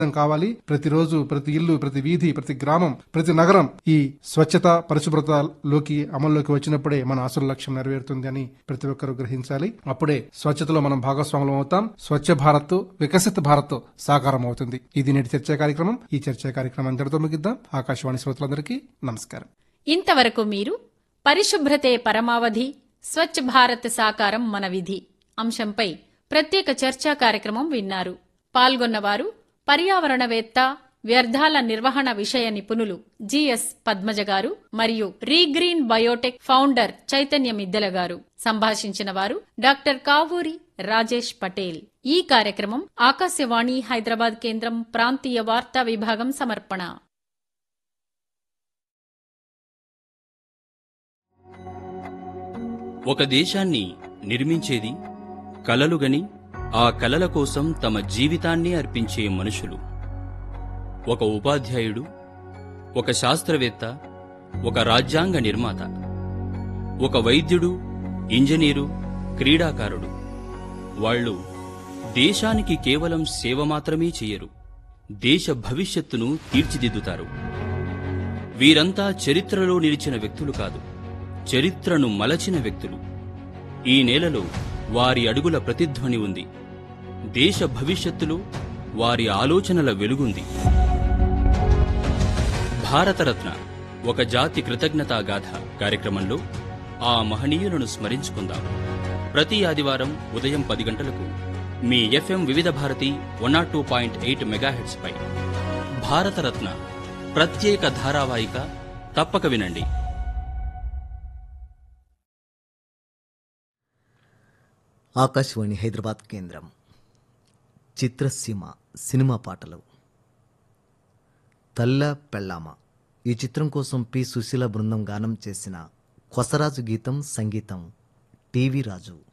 కావాలి ప్రతిరోజు ప్రతి ఇల్లు ప్రతి వీధి ప్రతి గ్రామం ప్రతి నగరం ఈ స్వచ్ఛత పరిశుభ్రతలోకి అమల్లోకి వచ్చినప్పుడే మన అసలు లక్ష్యం నెరవేరుతుంది అని ప్రతి ఒక్కరూ గ్రహించాలి అప్పుడే స్వచ్ఛతలో మనం భాగస్వాములం అవుతాం స్వచ్ఛ భారత్ వికసిత భారత్ సాకారం అవుతుంది ఇది నేటి చర్చా కార్యక్రమం ఈ చర్చా కార్యక్రమం అందరితో ముగిద్దాం ఆకాశవాణి శ్రోతలందరికీ నమస్కారం ఇంతవరకు మీరు పరిశుభ్రతే పరమావధి స్వచ్ఛ భారత్ సాకారం మన విధి అంశంపై ప్రత్యేక చర్చా కార్యక్రమం విన్నారు పాల్గొన్నవారు పర్యావరణవేత్త వ్యర్థాల నిర్వహణ విషయ నిపుణులు జిఎస్ పద్మజ గారు మరియు రీగ్రీన్ బయోటెక్ ఫౌండర్ చైతన్య మిద్దెల గారు సంభాషించిన వారు డాక్టర్ కావూరి రాజేష్ పటేల్ ఈ కార్యక్రమం ఆకాశవాణి హైదరాబాద్ కేంద్రం ప్రాంతీయ వార్తా విభాగం సమర్పణ ఒక దేశాన్ని నిర్మించేది కలలుగని ఆ కలల కోసం తమ జీవితాన్ని అర్పించే మనుషులు ఒక ఉపాధ్యాయుడు ఒక శాస్త్రవేత్త ఒక రాజ్యాంగ నిర్మాత ఒక వైద్యుడు ఇంజనీరు క్రీడాకారుడు వాళ్ళు దేశానికి కేవలం సేవ మాత్రమే చేయరు దేశ భవిష్యత్తును తీర్చిదిద్దుతారు వీరంతా చరిత్రలో నిలిచిన వ్యక్తులు కాదు చరిత్రను మలచిన వ్యక్తులు ఈ నేలలో వారి అడుగుల ప్రతిధ్వని ఉంది దేశ భవిష్యత్తులో వారి ఆలోచనల వెలుగుంది భారతరత్న ఒక జాతి కృతజ్ఞతా గాథ కార్యక్రమంలో ఆ మహనీయులను స్మరించుకుందాం ప్రతి ఆదివారం ఉదయం పది గంటలకు మీ FM Vividh Bharati one not two point eight megahertz పై భారతరత్న ప్రత్యేక ధారావాహిక తప్పక వినండి ఆకాశవాణి హైదరాబాద్ కేంద్రం చిత్రసీమ సినిమా పాటలు తల్ల పెళ్ళామ ఈ చిత్రం కోసం పి సుశీల బృందం గానం చేసిన కొసరాజు గీతం సంగీతం టీవీ రాజు